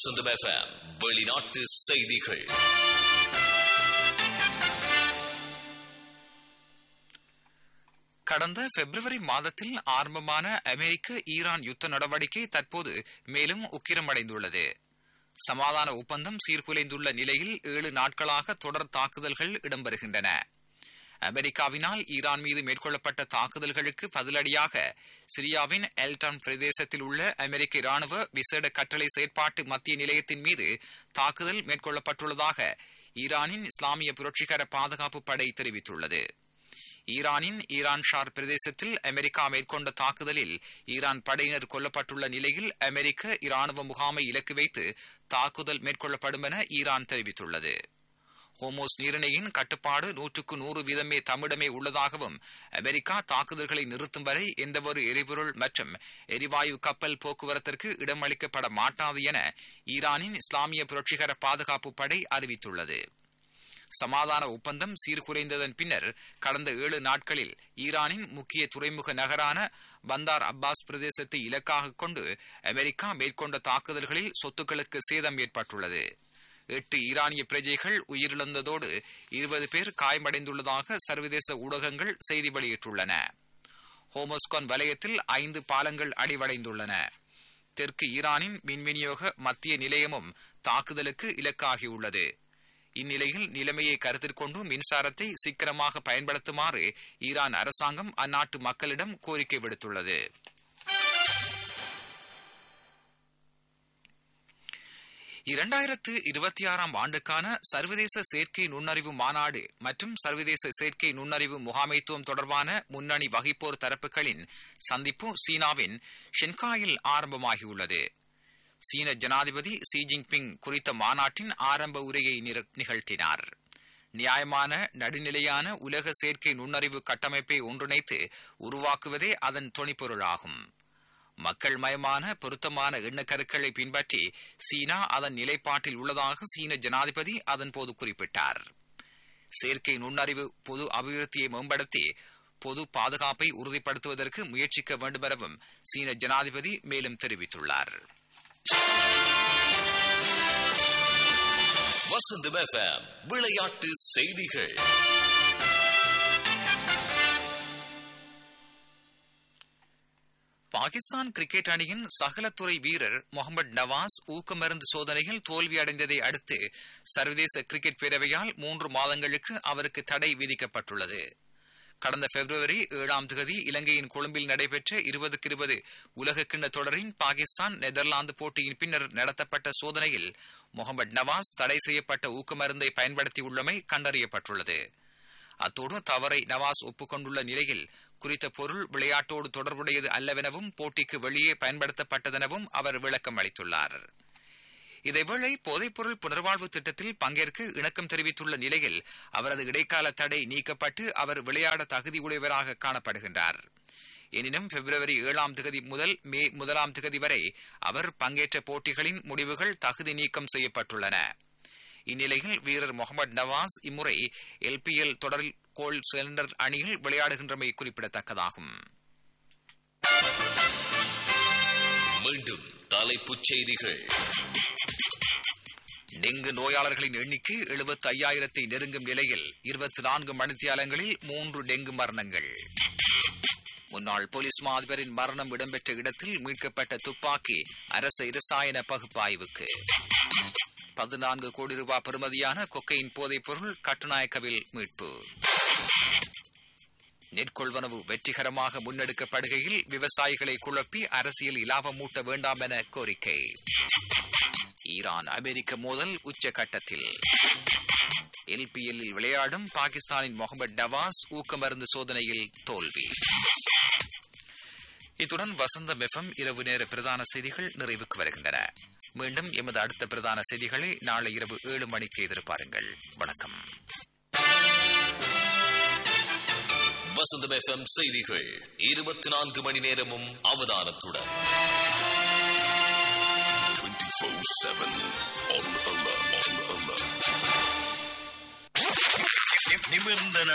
வசந்தம் FM வெளிநாட்டு செய்திகள் கடந்த பிப்ரவரி மாதத்தில் ஆரம்பமான அமெரிக்க ஈரான் யுத்த நடவடிக்கை தற்போது மேலும் உக்கிரமடைந்துள்ளது சமாதான ஒப்பந்தம் சீர்குலைந்துள்ள நிலையில் ஏழு நாட்களாக தொடர் தாக்குதல்கள் இடம்பெறுகின்றன அமெரிக்காவினால் ஈரான் மீது மேற்கொள்ளப்பட்ட தாக்குதல்களுக்கு பதிலடியாக சிரியாவின் எல்டான் பிரதேசத்தில் உள்ள அமெரிக்க இராணுவ விசேட கட்டளை செயற்பாட்டு மத்திய நிலையத்தின் மீது தாக்குதல் மேற்கொள்ளப்பட்டுள்ளதாக ஈரானின் இஸ்லாமிய புரட்சிகர பாதுகாப்பு படை தெரிவித்துள்ளது ஈரானின் ஈரான் ஷார் பிரதேசத்தில் அமெரிக்கா மேற்கொண்ட தாக்குதலில் ஈரான் படையினர் கொல்லப்பட்டுள்ள நிலையில் அமெரிக்க இராணுவ முகாமை இலக்கு வைத்து தாக்குதல் மேற்கொள்ளப்படும் என ஈரான் தெரிவித்துள்ளது ஹோமோஸ் நீரிணையின் கட்டுப்பாடு நூற்றுக்கு நூறு வீதமே தம்மிடமே உள்ளதாகவும் அமெரிக்கா தாக்குதல்களை நிறுத்தும் வரை எந்தவொரு எரிபொருள் மற்றும் எரிவாயு கப்பல் போக்குவரத்திற்கு இடமளிக்கப்பட மாட்டாது என ஈரானின் இஸ்லாமிய புரட்சிகர பாதுகாப்பு படை அறிவித்துள்ளது சமாதான ஒப்பந்தம் சீர்குலைந்ததன் பின்னர் கடந்த ஏழு நாட்களில் ஈரானின் முக்கிய துறைமுக நகரான பந்தார் அப்பாஸ் பிரதேசத்தை இலக்காக கொண்டு அமெரிக்கா மேற்கொண்ட தாக்குதல்களில் சொத்துக்களுக்கு சேதம் ஏற்பட்டுள்ளது எட்டு ஈரானிய பிரஜைகள் உயிரிழந்ததோடு இருபது பேர் காயமடைந்துள்ளதாக சர்வதேச ஊடகங்கள் செய்தி வெளியிட்டுள்ளன ஹோமோஸ்கான் வலயத்தில் ஐந்து பாலங்கள் அடிவடைந்துள்ளன தெற்கு ஈரானின் மின் விநியோக மத்திய நிலையமும் தாக்குதலுக்கு இலக்காகியுள்ளது இந்நிலையில் நிலைமையை கருத்தில் கொண்டு மின்சாரத்தை சிக்கனமாக பயன்படுத்துமாறு ஈரான் அரசாங்கம் அந்நாட்டு மக்களிடம் கோரிக்கை விடுத்துள்ளது இரண்டாயிரத்து இருபத்தி ஆறாம் ஆண்டுக்கான சர்வதேச செயற்கை நுண்ணறிவு மாநாடு மற்றும் சர்வதேச செயற்கை நுண்ணறிவு முகாமைத்துவம் தொடர்பான முன்னணி வகிப்போர் தரப்புகளின் சந்திப்பு சீனாவின் ஷென்காயில் ஆரம்பமாகியுள்ளது சீன ஜனாதிபதி ஷி ஜின்பிங் குறித்த மாநாட்டின் ஆரம்ப உரையை நிகழ்த்தினார் நியாயமான நடுநிலையான உலக செயற்கை நுண்ணறிவு கட்டமைப்பை ஒன்றிணைத்து உருவாக்குவதே அதன் துணிப்பொருளாகும் மக்கள் மயமான பொருத்தமான எண்ணக்கருக்களை பின்பற்றி சீனா அதன் நிலைப்பாட்டில் உள்ளதாக சீன ஜனாதிபதி அதன் போது குறிப்பிட்டார் செயற்கை நுண்ணறிவு பொது அபிவிருத்தியை மேம்படுத்தி பொது பாதுகாப்பை உறுதிப்படுத்துவதற்கு முயற்சிக்க வேண்டுமெனவும் சீன ஜனாதிபதி மேலும் தெரிவித்துள்ளார் வசந்தம் எஃப்எம் விளையாட்டு செய்திகள் பாகிஸ்தான் கிரிக்கெட் அணியின் சகலத்துறை வீரர் முகமது நவாஸ் ஊக்கமருந்து சோதனையில் தோல்வியடைந்ததை அடுத்து சர்வதேச கிரிக்கெட் பேரவையால் மூன்று மாதங்களுக்கு அவருக்கு தடை விதிக்கப்பட்டுள்ளது கடந்த பிப்ரவரி ஏழாம் தேதி இலங்கையின் கொழும்பில் நடைபெற்ற இருபதுக்கு இருபது உலக கிண்ண தொடரின் பாகிஸ்தான் நெதர்லாந்து போட்டியின் பின்னர் நடத்தப்பட்ட சோதனையில் முகமது நவாஸ் தடை செய்யப்பட்ட ஊக்கமருந்தை பயன்படுத்தியுள்ளமை கண்டறியப்பட்டுள்ளது அத்தோடு தவறை நவாஸ் ஒப்புக்கொண்டுள்ள நிலையில் குறித்த பொருள் விளையாட்டோடு தொடர்புடையது அல்லவெனவும் போட்டிக்கு வெளியே பயன்படுத்தப்பட்டதெனவும் அவர் விளக்கம் அளித்துள்ளார் இதேவேளை போதைப்பொருள் புனர்வாழ்வு திட்டத்தில் பங்கேற்க இணக்கம் தெரிவித்துள்ள நிலையில் அவரது இடைக்கால தடை நீக்கப்பட்டு அவர் விளையாட தகுதியுடையவராக காணப்படுகின்றார் எனினும் பிப்ரவரி ஏழாம் திகதி முதல் மே முதலாம் திகதி வரை அவர் பங்கேற்ற போட்டிகளின் முடிவுகள் தகுதி நீக்கம் செய்யப்பட்டுள்ளன இந்நிலையில் வீரர் முகமது நவாஸ் இம்முறை எல்பிஎல் தொடரில் கோல் சிலிண்டர் அணியில் விளையாடுகின்றமை குறிப்பிடத்தக்கதாகும் மீண்டும் தலைப்புச் செய்திகள் டெங்கு நோயாளர்களின் எண்ணிக்கை எழுபத்தி ஐயாயிரத்தை நெருங்கும் நிலையில் இருபத்தி நான்கு மணித்தியாலங்களில் மூன்று டெங்கு மரணங்கள் முன்னாள் போலீஸ் மாதிபரின் மரணம் இடம்பெற்ற இடத்தில் மீட்கப்பட்ட துப்பாக்கி அரசு இரசாயன பகுப்பாய்வுக்கு பதினான்கு கோடி ரூபாய் பெறுமதியான கொக்கையின் போதைப் பொருள் கட்டுநாயக்கவில் மீட்பு நெற்கொள்வனவு வெற்றிகரமாக முன்னெடுக்கப்படுகையில் விவசாயிகளை குழப்பி அரசியல் இலாபம் மூட்ட வேண்டாம் என கோரிக்கை ஈரான் அமெரிக்க மோதல் உச்சகட்டத்தில் எல்பிஎல்லில் விளையாடும் பாகிஸ்தானின் முகமது நவாஸ் ஊக்கமருந்து சோதனையில் தோல்வி இத்துடன் வசந்த மெஃபம் இரவு நேர பிரதான செய்திகள் நிறைவுக்கு வருகின்றன மீண்டும் எமது அடுத்த பிரதான செய்திகளை நாளை இரவு ஏழு மணிக்கு எதிர்பாருங்கள் வணக்கம் வசந்தம் எஃப்எம் செய்திகள் இருபத்தி நான்கு மணி நேரமும் அவதானத்துடன் நிமிர்ந்த